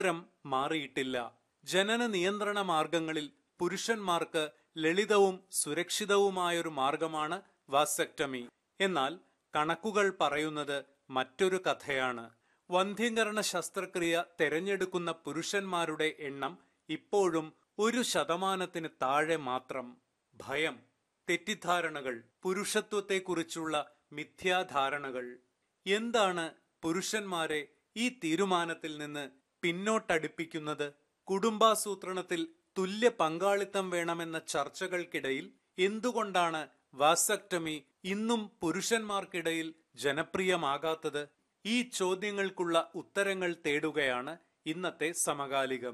രം മാറിയിട്ടില്ല ജനന നിയന്ത്രണ മാർഗങ്ങളിൽ പുരുഷന്മാർക്ക് ലളിതവും സുരക്ഷിതവുമായൊരു മാർഗമാണ് വാസക്ടമി എന്നാൽ കണക്കുകൾ പറയുന്നത് മറ്റൊരു കഥയാണ് വന്ധ്യംകരണ ശസ്ത്രക്രിയ തെരഞ്ഞെടുക്കുന്ന പുരുഷന്മാരുടെ എണ്ണം ഇപ്പോഴും ഒരു ശതമാനത്തിന് താഴെ മാത്രം ഭയം തെറ്റിദ്ധാരണകൾ പുരുഷത്വത്തെക്കുറിച്ചുള്ള മിഥ്യാധാരണകൾ എന്താണ് പുരുഷന്മാരെ ഈ തീരുമാനത്തിൽ നിന്ന് പിന്നോട്ടടിപ്പിക്കുന്നത് കുടുംബാസൂത്രണത്തിൽ തുല്യ പങ്കാളിത്തം വേണമെന്ന ചർച്ചകൾക്കിടയിൽ എന്തുകൊണ്ടാണ് വാസക്ടമി ഇന്നും പുരുഷന്മാർക്കിടയിൽ ജനപ്രിയമാകാത്തത് ഈ ചോദ്യങ്ങൾക്കുള്ള ഉത്തരങ്ങൾ തേടുകയാണ് ഇന്നത്തെ സമകാലികം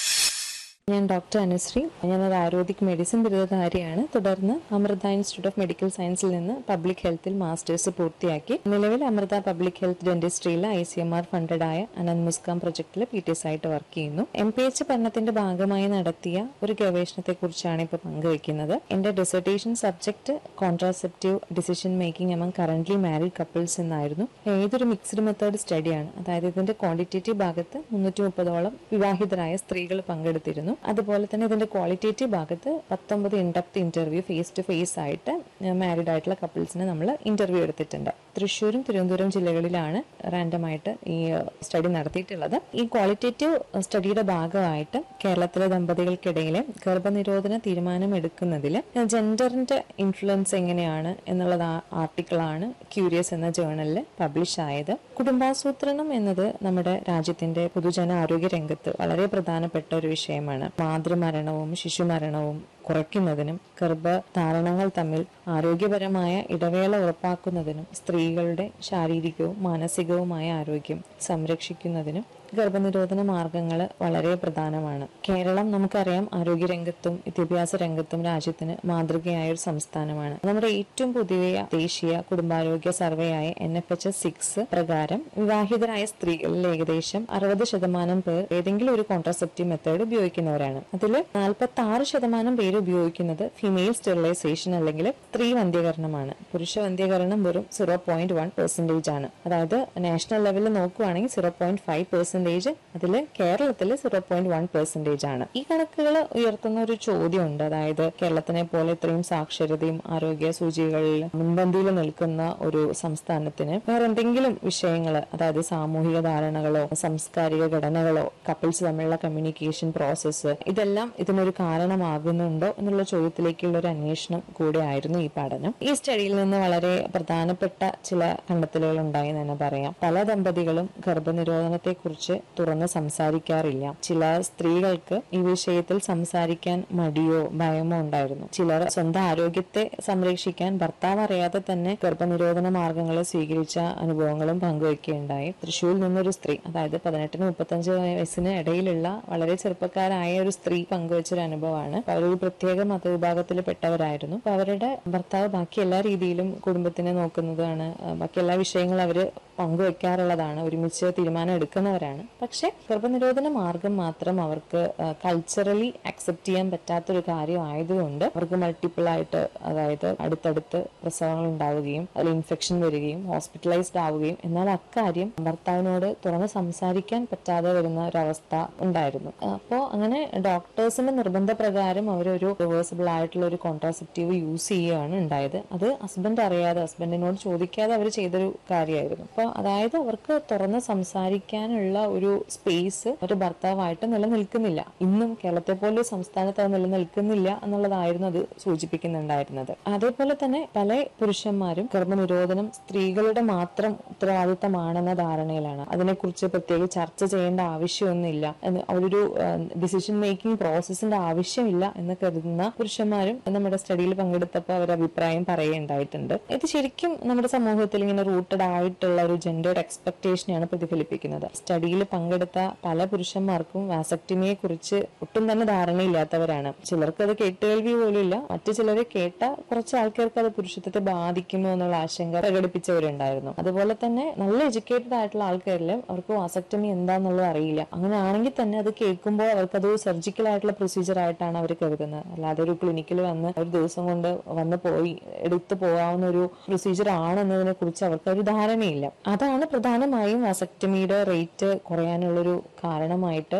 ഞാൻ ഡോക്ടർ അനുശ്രീ ഞാനൊരു ആയുർവേദിക് മെഡിസിൻ ബിരുദധാരിയാണ് തുടർന്ന് അമൃത ഇൻസ്റ്റിറ്റ്യൂട്ട് ഓഫ് മെഡിക്കൽ സയൻസിൽ നിന്ന് പബ്ലിക് ഹെൽത്തിൽ മാസ്റ്റേഴ്സ് പൂർത്തിയാക്കി നിലവിൽ അമൃത പബ്ലിക് ഹെൽത്ത് ഡെന്റിസ്ട്രിയിലെ ഐ സി എം ആർ ഫണ്ടഡായ അനന്ത് മുസ്കാം പ്രൊജക്ടിൽ പി ടി എസ് ആയിട്ട് വർക്ക് ചെയ്യുന്നു എം പി എച്ച് പഠനത്തിന്റെ ഭാഗമായി നടത്തിയ ഒരു ഗവേഷണത്തെ കുറിച്ചാണ് ഇപ്പോൾ പങ്കുവയ്ക്കുന്നത് എന്റെ dissertation subject contraceptive decision making among currently married couples എന്നായിരുന്നു ഏതൊരു മിക്സ്ഡ് മെത്തേഡ് സ്റ്റഡിയാണ് അതായത് ഇതിന്റെ ക്വാണ്ടിറ്റേറ്റീവ് ഭാഗത്ത് മുന്നൂറ്റി മുപ്പതോളം വിവാഹിതരായ സ്ത്രീകൾ പങ്കെടുത്തിരുന്നു അതുപോലെ തന്നെ ഇതിന്റെ ക്വാളിറ്റേറ്റീവ് ഭാഗത്ത് പത്തൊമ്പത് in depth interview face to face ആയിട്ട് മാരീഡ് ആയിട്ടുള്ള കപ്പിൾസിനെ നമ്മൾ ഇന്റർവ്യൂ എടുത്തിട്ടുണ്ട് തൃശ്ശൂരും തിരുവനന്തപുരം ജില്ലകളിലാണ് റാൻഡമായിട്ട് ഈ സ്റ്റഡി നടത്തിയിട്ടുള്ളത് ഈ ക്വാളിറ്റേറ്റീവ് സ്റ്റഡിയുടെ ഭാഗമായിട്ട് കേരളത്തിലെ ദമ്പതികൾക്കിടയിലെ ഗർഭനിരോധന തീരുമാനം എടുക്കുന്നതിൽ ജെൻഡറിന്റെ ഇൻഫ്ലുവൻസ് എങ്ങനെയാണ് എന്നുള്ളത് ആർട്ടിക്കിളാണ് ക്യൂരിയസ് എന്ന ജേണലിൽ പബ്ലിഷ് ആയത് കുടുംബാസൂത്രണം എന്നത് നമ്മുടെ രാജ്യത്തിന്റെ പൊതുജന ആരോഗ്യ രംഗത്ത് വളരെ പ്രധാനപ്പെട്ട ഒരു വിഷയമാണ് മാതൃമരണവും ശിശുമരണവും കുറയ്ക്കുന്നതിനും ഗർഭധാരണങ്ങൾ തമ്മിൽ ആരോഗ്യപരമായ ഇടവേള ഉറപ്പാക്കുന്നതിനും സ്ത്രീകളുടെ ശാരീരികവും മാനസികവുമായ ആരോഗ്യം സംരക്ഷിക്കുന്നതിനും ഗർഭനിരോധന മാർഗങ്ങൾ വളരെ പ്രധാനമാണ് കേരളം നമുക്കറിയാം ആരോഗ്യരംഗത്തും വിദ്യാഭ്യാസ രംഗത്തും രാജ്യത്തിന് മാതൃകയായ ഒരു സംസ്ഥാനമാണ് നമ്മുടെ ഏറ്റവും പുതിയ ദേശീയ കുടുംബാരോഗ്യ സർവേയായ N F H S six പ്രകാരം വിവാഹിതരായ സ്ത്രീകളിൽ ഏകദേശം അറുപത് ശതമാനം പേർ ഏതെങ്കിലും ഒരു കോൺട്രാസെപ്റ്റീവ് മെത്തേഡ് ഉപയോഗിക്കുന്നവരാണ് അതിൽ നാൽപ്പത്തി ആറ് ശതമാനം പേര് ഉപയോഗിക്കുന്നത് ഫിമെയിൽ സ്റ്റെറിലൈസേഷൻ അല്ലെങ്കിൽ സ്ത്രീ വന്ധ്യകരണമാണ് പുരുഷ വന്ധ്യകരണം വെറും സീറോ പോയിന്റ് വൺ പെർസെന്റേജ് ആണ് അതായത് നാഷണൽ ലെവലിൽ നോക്കുവാണെങ്കിൽ സീറോ പോയിന്റ് ഫൈവ് പെർസെന്റേജ് അതിൽ കേരളത്തിൽ സീറോ പോയിന്റ് വൺ പെർസെന്റേജ് ആണ് ഈ കണക്കുകൾ ഉയർത്തുന്ന ഒരു ചോദ്യമുണ്ട് അതായത് കേരളത്തിനെ പോലെ ഇത്രയും സാക്ഷരതയും ആരോഗ്യ സൂചികകളിൽ മുൻപന്തിയിൽ നിൽക്കുന്ന ഒരു സംസ്ഥാനത്തിന് വേറെ എന്തെങ്കിലും വിഷയങ്ങൾ അതായത് സാമൂഹിക ധാരണകളോ സാംസ്കാരിക ഘടനകളോ കപ്പിൾസ് തമ്മിലുള്ള കമ്മ്യൂണിക്കേഷൻ പ്രോസസ്സ് ഇതെല്ലാം ഇതിനൊരു കാരണമാകുന്നുണ്ടോ എന്നുള്ള ചോദ്യത്തിലേക്കുള്ള ഒരു അന്വേഷണം കൂടെയായിരുന്നു ഈ പഠനം ഈ സ്റ്റഡിയിൽ നിന്ന് വളരെ പ്രധാനപ്പെട്ട ചില കണ്ടെത്തലുകൾ ഉണ്ടായി എന്ന് തന്നെ പറയാം പല ദമ്പതികളും ഗർഭനിരോധനത്തെ കുറിച്ച് തുറന്ന് സംസാരിക്കാറില്ല ചില സ്ത്രീകൾക്ക് ഈ വിഷയത്തിൽ സംസാരിക്കാൻ മടിയോ ഭയമോ ഉണ്ടായിരുന്നു ചിലർ സ്വന്തം ആരോഗ്യത്തെ സംരക്ഷിക്കാൻ ഭർത്താവ് അറിയാതെ തന്നെ ഗർഭനിരോധന മാർഗങ്ങൾ സ്വീകരിച്ച അനുഭവങ്ങളും പങ്കുവയ്ക്കുകയുണ്ടായി തൃശ്ശൂരിൽ നിന്നൊരു സ്ത്രീ അതായത് പതിനെട്ടിന് മുപ്പത്തഞ്ച് വയസ്സിന് ഇടയിലുള്ള വളരെ ചെറുപ്പക്കാരായ ഒരു സ്ത്രീ പങ്കുവച്ച ഒരു അനുഭവമാണ് അപ്പൊ അവരൊരു പ്രത്യേക മതവിഭാഗത്തിൽ പെട്ടവരായിരുന്നു അപ്പൊ അവരുടെ ഭർത്താവ് ബാക്കി എല്ലാ രീതിയിലും കുടുംബത്തിനെ നോക്കുന്നതാണ് ആ, ബാക്കി എല്ലാ വിഷയങ്ങളും അവര് പങ്കുവെക്കാറുള്ളതാണ് ഒരുമിച്ച് തീരുമാനം എടുക്കുന്നവരാണ് പക്ഷെ ഗർഭനിരോധന മാർഗം മാത്രം അവർക്ക് കൾച്ചറലി അക്സെപ്റ്റ് ചെയ്യാൻ പറ്റാത്തൊരു കാര്യം ആയതുകൊണ്ട് അവർക്ക് മൾട്ടിപ്പിൾ ആയിട്ട് അതായത് അടുത്തടുത്ത് പ്രസവങ്ങൾ ഉണ്ടാവുകയും അതിൽ ഇൻഫെക്ഷൻ വരികയും ഹോസ്പിറ്റലൈസ്ഡ് ആവുകയും എന്നാൽ അക്കാര്യം ഭർത്താവിനോട് തുറന്ന് സംസാരിക്കാൻ പറ്റാതെ വരുന്ന ഒരവസ്ഥ ഉണ്ടായിരുന്നു അപ്പോൾ അങ്ങനെ ഡോക്ടേഴ്സിന്റെ നിർബന്ധപ്രകാരം അവരൊരു റിവേഴ്സിബിൾ ആയിട്ടുള്ള ഒരു കോൺട്രാസെപ്റ്റീവ് യൂസ് ചെയ്യുകയാണ് ഉണ്ടായത് അത് ഹസ്ബൻഡ് അറിയാതെ ഹസ്ബൻഡിനോട് ചോദിക്കാതെ അവർ ചെയ്തൊരു കാര്യമായിരുന്നു അപ്പോൾ അതായത് അവർക്ക് തുറന്ന് സംസാരിക്കാനുള്ള ഒരു സ്പേസ് ഒരു ഭർത്താവായിട്ട് നിലനിൽക്കുന്നില്ല ഇന്നും കേരളത്തെ പോലെ ഒരു സംസ്ഥാനത്ത് അത് നിലനിൽക്കുന്നില്ല എന്നുള്ളതായിരുന്നു അത് സൂചിപ്പിക്കുന്നുണ്ടായിരുന്നത് അതേപോലെ തന്നെ പല പുരുഷന്മാരും ഗർഭനിരോധനം സ്ത്രീകളുടെ മാത്രം ഉത്തരവാദിത്തമാണെന്ന ധാരണയിലാണ് അതിനെക്കുറിച്ച് പ്രത്യേക ചർച്ച ചെയ്യേണ്ട ആവശ്യമൊന്നുമില്ല എന്ന് അവരൊരു ഡിസിഷൻ മേക്കിംഗ് പ്രോസസ്സിന്റെ ആവശ്യമില്ല എന്ന് കരുതുന്ന പുരുഷന്മാരും നമ്മുടെ സ്റ്റഡിയിൽ പങ്കെടുത്തപ്പോൾ അവർ അഭിപ്രായം പറയുകയുണ്ടായിട്ടുണ്ട് ഇത് ശരിക്കും നമ്മുടെ സമൂഹത്തിൽ ഇങ്ങനെ റൂട്ടഡ് ആയിട്ടുള്ള ഒരു ജെൻഡേർഡ് എക്സ്പെക്ടേഷനെയാണ് പ്രതിഫലിപ്പിക്കുന്നത് സ്റ്റഡിയിൽ പങ്കെടുത്ത പല പുരുഷന്മാർക്കും വാസക്ടിമിയെ കുറിച്ച് ഒട്ടും തന്നെ ധാരണയില്ലാത്തവരാണ് ചിലർക്ക് അത് കേട്ടുകേൾവി പോലും ഇല്ല മറ്റു ചിലരെ കേട്ട കുറച്ച് ആൾക്കാർക്ക് അത് പുരുഷത്വത്തെ ബാധിക്കുമോ എന്നുള്ള ആശങ്ക പ്രകടിപ്പിച്ചവരുണ്ടായിരുന്നു അതുപോലെ തന്നെ നല്ല എഡ്യൂക്കേറ്റഡ് ആയിട്ടുള്ള ആൾക്കാരിലും അവർക്ക് വാസക്ടമി എന്താന്നുള്ളത് അറിയില്ല അങ്ങനെ ആണെങ്കിൽ തന്നെ അത് കേൾക്കുമ്പോൾ അവർക്കത് സർജിക്കൽ ആയിട്ടുള്ള പ്രൊസീജിയർ ആയിട്ടാണ് അവർ കരുതുന്നത് അല്ലാതെ ഒരു ക്ലിനിക്കിൽ വന്ന് ഒരു ദിവസം കൊണ്ട് വന്ന് പോയി എടുത്തു പോകാവുന്ന ഒരു പ്രൊസീജിയർ ആണെന്നതിനെ കുറിച്ച് അവർക്ക് ഒരു ധാരണയില്ല അതാണ് പ്രധാനമായും വാസക്ടമിയുടെ റേറ്റ് കുറയാനുള്ളൊരു കാരണമായിട്ട്